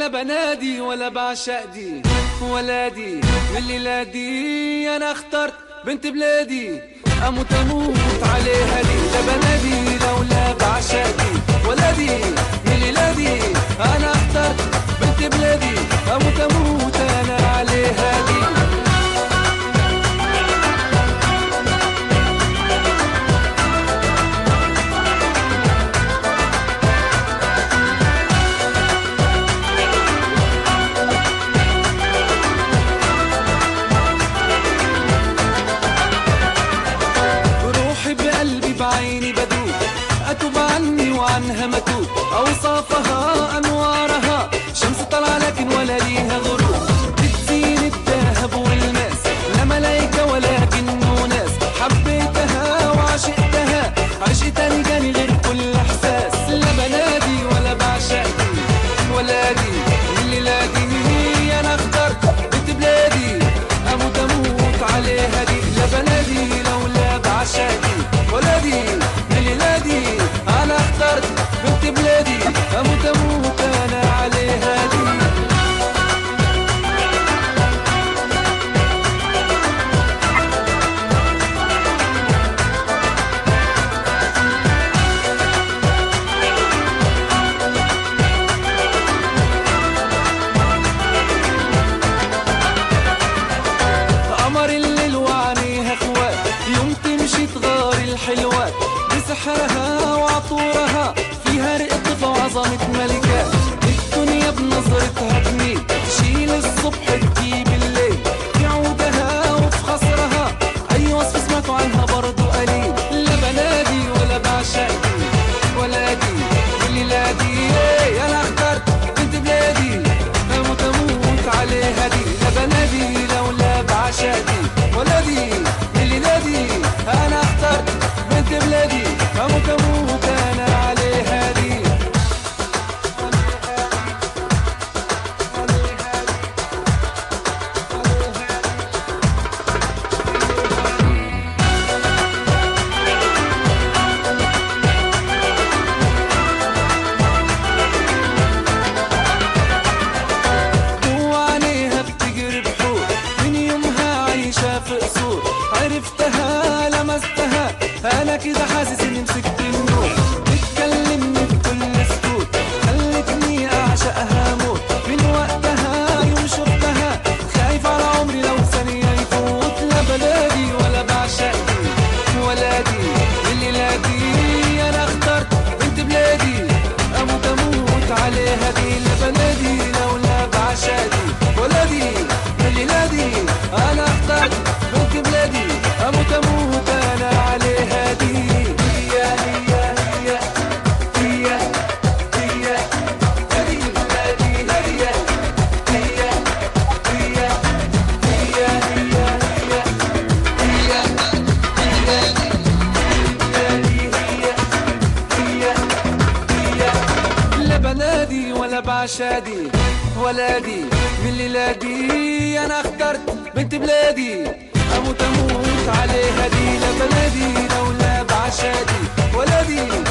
لا بنادي ولا بعشق دي ولادي من الليلة دي انا اخترت بنت بلادي اموت اموت عليها دي لا بنادي لولا بعشق دي ولادي من الليلة دي انا اخترت بنت بلادي اموت اموت انا عليها دي روحي بقلبي بعيني بدوب أتوب عني وعنها متوب أوصافها أنوارها شمس طلع لكن ولا ليها غروب بتزين الذهب والماس لا ملايكة ولا جن وناس حبيتها وعشقتها عشق تاني جاني غير كل إحساس لا بنادي ولا بعشق دي ولا دي الليلة دي أنا اخترت بنت بلادي أموت أموت عليها دي لا بنادي لولا بعشق دي ولا دي الليلة دي أنا اخترت بنت بلادي أموت أموت أنا عليها دي قمر الليل وعينيها اخوات يوم تمشي تغار الحلوات بسحرها وعطورها فيها رقة وعظمة ملكات الدنيا بنظرتها تميل تشيل الصبح تجيب الليل في عودها وفي خصرها اي وصف سمعتوا عنها برضو قليل لا بنادي ولا بعشق دي ولا دي الليلة دي إيه، انا اخترت بنت بلادي اموت اموت عليها دي لا بنادي لولا بعشق دي ولا دي الليلة دي انا اخترت بنت بلادي اموت اموت انا عليها دي وعينيها بتجري بحور من يومها عايشة في قصور عرفتها لمستها أنا كده حاسس إني مسكت النور بتكلمني بكل سكوت خلتني أعشقها موت من وقتها يوم شفتها خايف على عمري لو ثانية يفوت لا بلادي ولا بعشق دي ولا دي الليلة دي أنا اخترت بنت بلادي أموت أموت عليها دي لا بلادي لولا بعشق دي ولا دي الليلة دي أنا اخترت بنت بلادي أموت أموت أنا عليها دي هي هي هي هي هي هذه بلادي هي هي هي هي هي هي لا بنادي ولا بعشادي ولا دي من الليلة دي أنا اخترت بنت بلادي أموت أموت عليها دي لا بنادي لولا بعشادي ولا دي